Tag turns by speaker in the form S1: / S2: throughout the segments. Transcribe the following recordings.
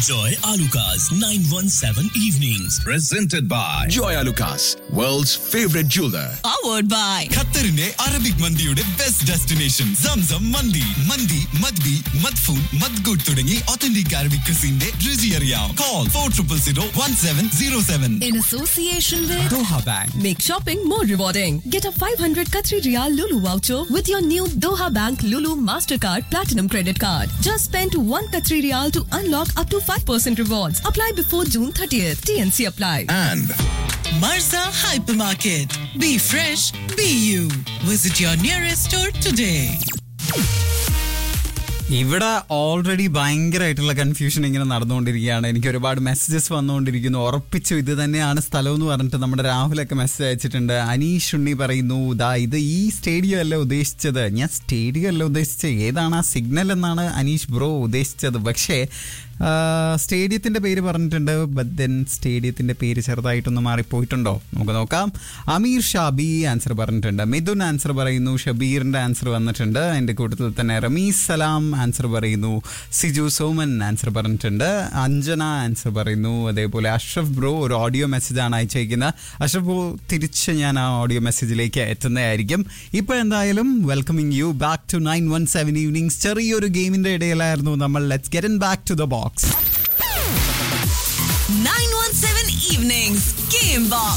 S1: Enjoy Alucard's 917 evenings.
S2: presented by Joy Lucas, world's favorite jeweler.
S3: powered by
S4: ഖത്തറിന്റെ Arabic മന്തിയുടെ best destination Zamzam മന്തി മന്തി മദ്ബി മദ്ഫൂൺ മദ്ഗുഡ് തുടങ്ങി ഒത്തന്റിക് അറബിക് ക്രിസിന്റെ രുചി അറിയാം call four triple zero one seven zero seven
S3: in association with
S4: Doha bank
S3: Make shopping more rewarding. Get a 500 Qatari Riyal Lulu voucher with your new Doha Bank Lulu Mastercard Platinum Credit Card. Just spend 1 Qatari Riyal to unlock up to 5% rewards. Apply before June 30th. TNC apply.
S2: And
S5: Marza Hypermarket. Be fresh, be you. Visit your nearest store today.
S4: ഇവിടെ already ഭയങ്കരമായിട്ടുള്ള confusion ഇങ്ങനെ നടന്നുകൊണ്ടിരിക്കുകയാണ് എനിക്ക് ഒരുപാട് messages വന്നുകൊണ്ടിരിക്കുന്നു ഉറപ്പിച്ചു ഇത് തന്നെയാണ് സ്ഥലം എന്ന് പറഞ്ഞിട്ട് നമ്മുടെ രാഹുലൊക്കെ മെസ്സേജ് അയച്ചിട്ടുണ്ട് അനീഷ് ഉണ്ണി പറയുന്നു ദാ ഇത് ഈ സ്റ്റേഡിയം അല്ല ഉദ്ദേശിച്ചത് ഞാൻ സ്റ്റേഡിയം അല്ല ഉദ്ദേശിച്ചത് ഏതാണ് ആ സിഗ്നൽ എന്നാണ് അനീഷ് ബ്രോ ഉദ്ദേശിച്ചത് പക്ഷേ സ്റ്റേഡിയത്തിന്റെ പേര് പറഞ്ഞിട്ടുണ്ട് ബട്ട് ദെൻ സ്റ്റേഡിയത്തിന്റെ പേര് ചെറുതായിട്ടൊന്ന് മാറിപ്പോയിട്ടുണ്ടോ നമുക്ക് നോക്കാം അമീർ ഷാബി ആൻസർ പറഞ്ഞിട്ടുണ്ട് മിഥുൻ ആൻസർ പറയുന്നു ഷബീറിന്റെ ആൻസർ വന്നിട്ടുണ്ട് അതിന്റെ കൂട്ടത്തിൽ തന്നെ റമീസ് സലാം ആൻസർ പറയുന്നു സിജു സോമൻ ആൻസർ പറഞ്ഞിട്ടുണ്ട് അഞ്ജന ആൻസർ പറയുന്നു അതേപോലെ അഷ്റഫ് ബ്രോ ഒരു ഓഡിയോ മെസ്സേജ് ആണ് അയച്ചേക്കുന്നത് അഷ്റഫ് ബ്രോ തിരിച്ച് ഞാൻ ആ ഓഡിയോ മെസ്സേജിലേക്ക് എത്തുന്നതായിരിക്കും ഇപ്പൊ എന്തായാലും welcoming you back to nine one seven evenings ചെറിയൊരു ഗെയിമിന്റെ ഇടയിലായിരുന്നു നമ്മൾ let's get in back to the box
S5: 917 Evenings Game Box.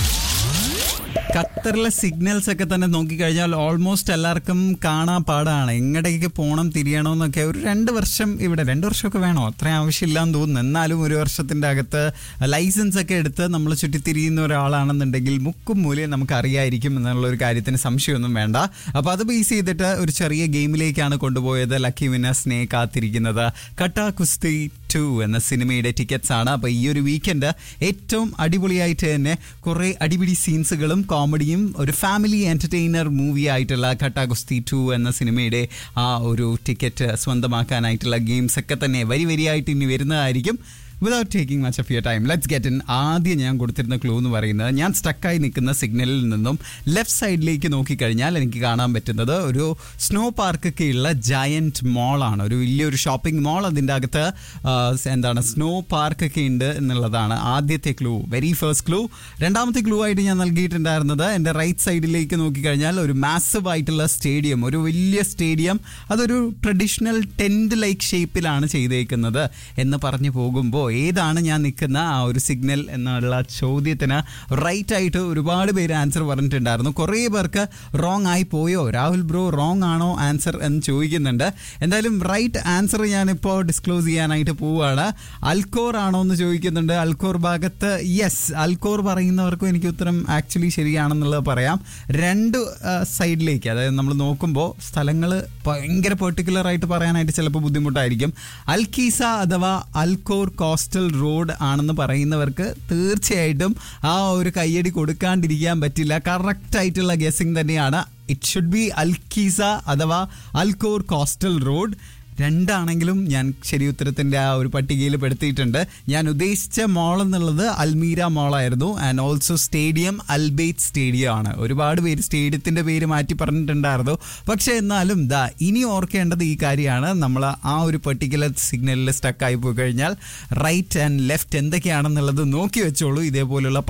S4: ഖത്തറിലെ സിഗ്നൽസ് ഒക്കെ തന്നെ നോക്കിക്കഴിഞ്ഞാൽ ഓൾമോസ്റ്റ് എല്ലാവർക്കും കാണാൻ പാടാണ് എങ്ങടേക്ക് പോകണം തിരിയണമെന്നൊക്കെ ഒരു രണ്ട് വർഷം ഇവിടെ രണ്ട് വർഷമൊക്കെ വേണോ അത്രയും ആവശ്യമില്ലാന്ന് തോന്നുന്നു എന്നാലും ഒരു വർഷത്തിന്റെ അകത്ത് ലൈസൻസ് ഒക്കെ എടുത്ത് നമ്മൾ ചുറ്റിത്തിരിയുന്ന ഒരാളാണെന്നുണ്ടെങ്കിൽ മുക്കും മൂലയും നമുക്ക് അറിയായിരിക്കും എന്നുള്ള ഒരു കാര്യത്തിന് സംശയമൊന്നും വേണ്ട അപ്പോൾ അത് ബേസ് ചെയ്തിട്ട് ഒരു ചെറിയ ഗെയിമിലേക്കാണ് കൊണ്ടുപോയത് ലക്കി വിനേഴ്സിനെ കാത്തിരിക്കുന്നത് കട്ട കുസ്തി ടു എന്ന സിനിമയുടെ ടിക്കറ്റ്സ് ആണ് അപ്പോൾ ഈ ഒരു വീക്കെൻഡ് ഏറ്റവും അടിപൊളിയായിട്ട് തന്നെ കുറേ അടിപിടി സീൻസുകളും കോമഡിയും ഒരു ഫാമിലി എന്റർടൈനർ മൂവി ആയിട്ടുള്ള ഖട്ട കുസ്തി ടു എന്ന സിനിമയുടെ ആ ഒരു ടിക്കറ്റ് സ്വന്തമാക്കാനായിട്ടുള്ള ഗെയിംസ് ഒക്കെ തന്നെ വരി വരിയായിട്ട് ഇനി വരുന്നതായിരിക്കും without taking much of your time let's get in ആദ്യം ഞാൻ കൊടുത്തിരുന്ന ക്ലൂ എന്ന് പറയുന്നത് ഞാൻ സ്റ്റക്കായി നിൽക്കുന്ന സിഗ്നലിൽ നിന്നും ലെഫ്റ്റ് സൈഡിലേക്ക് നോക്കിക്കഴിഞ്ഞാൽ എനിക്ക് കാണാൻ പറ്റുന്നത് ഒരു സ്നോ പാർക്കൊക്കെ ഉള്ള ജയന്റ് മോളാണ് ഒരു വലിയൊരു ഷോപ്പിംഗ് മോൾ അതിൻ്റെ അകത്ത് ആ, എന്താണ് സ്നോ പാർക്കൊക്കെ ഉണ്ട് എന്നുള്ളതാണ് ആദ്യത്തെ ക്ലൂ വെരി ഫസ്റ്റ് ക്ലൂ രണ്ടാമത്തെ ക്ലൂ ആയിട്ട് ഞാൻ നൽകിയിട്ടുണ്ടായിരുന്നത് എൻ്റെ റൈറ്റ് സൈഡിലേക്ക് നോക്കിക്കഴിഞ്ഞാൽ ഒരു മാസീവ് ആയിട്ടുള്ള സ്റ്റേഡിയം ഒരു വലിയ സ്റ്റേഡിയം അതൊരു ട്രഡീഷണൽ ടെൻറ്റ് ലൈക്ക് ഷേപ്പിലാണ് ചെയ്തേക്കുന്നത് എന്ന് പറഞ്ഞു പോകുമ്പോൾ ഏതാണ് ഞാൻ നിൽക്കുന്ന ആ ഒരു സിഗ്നൽ എന്നുള്ള ചോദ്യത്തിന് റൈറ്റ് ആയിട്ട് ഒരുപാട് പേര് ആൻസർ പറഞ്ഞിട്ടുണ്ടായിരുന്നു കുറേ പേർക്ക് റോങ് ആയി പോയോ രാഹുൽ ബ്രോ റോങ് ആണോ ആൻസർ എന്ന് ചോദിക്കുന്നുണ്ട് എന്തായാലും റൈറ്റ് ആൻസർ ഞാനിപ്പോൾ ഡിസ്ക്ലോസ് ചെയ്യാനായിട്ട് പോവുകയാണ് അൽക്കോർ ആണോ എന്ന് ചോദിക്കുന്നുണ്ട് അൽക്കോർ ഭാഗത്ത് യെസ് അൽക്കോർ പറയുന്നവർക്കും എനിക്ക് ഉത്തരം ആക്ച്വലി ശരിയാണെന്നുള്ളത് പറയാം രണ്ട് സൈഡിലേക്ക് അതായത് നമ്മൾ നോക്കുമ്പോൾ സ്ഥലങ്ങൾ ഭയങ്കര പെർട്ടിക്കുലർ ആയിട്ട് പറയാനായിട്ട് ചിലപ്പോൾ ബുദ്ധിമുട്ടായിരിക്കും അൽക്കീസ അഥവാ അൽക്കോർ കോസ്റ്റൽ റോഡ് ആണെന്ന് പറയുന്നവർക്ക് തീർച്ചയായിട്ടും ആ ഒരു കയ്യടി കൊടുക്കാണ്ടിരിക്കാൻ പറ്റില്ല കറക്റ്റ് ആയിട്ടുള്ള ഗെസ്സിങ് തന്നെയാണ് ഇറ്റ് ഷുഡ് ബി അൽക്കീസ അഥവാ അൽക്കോർ കോസ്റ്റൽ റോഡ് രണ്ടാണെങ്കിലും ഞാൻ ശരി ഉത്തരത്തിന്റെ ആ ഒരു പട്ടികയിൽ പെടുത്തിയിട്ടുണ്ട് ഞാൻ ഉദ്ദേശിച്ച മോൾ എന്നുള്ളത് അൽമീര മോളായിരുന്നു and also stadium Albayt stadium ആണ് ഒരുപാട് പേര് സ്റ്റേഡിയത്തിന്റെ പേര് മാറ്റി പറഞ്ഞിട്ടുണ്ടായിരുന്നു പക്ഷെ എന്നാലും ദാ ഇനി ഓർക്കേണ്ടത് ഈ കാര്യമാണ് നമ്മൾ ആ ഒരു പെർട്ടിക്കുലർ സിഗ്നലിൽ സ്റ്റക്ക് ആയി പോയി കഴിഞ്ഞാൽ റൈറ്റ് ആൻഡ് ലെഫ്റ്റ് എന്തൊക്കെയാണെന്നുള്ളത് നോക്കി വെച്ചോളൂ ഇതേപോലുള്ള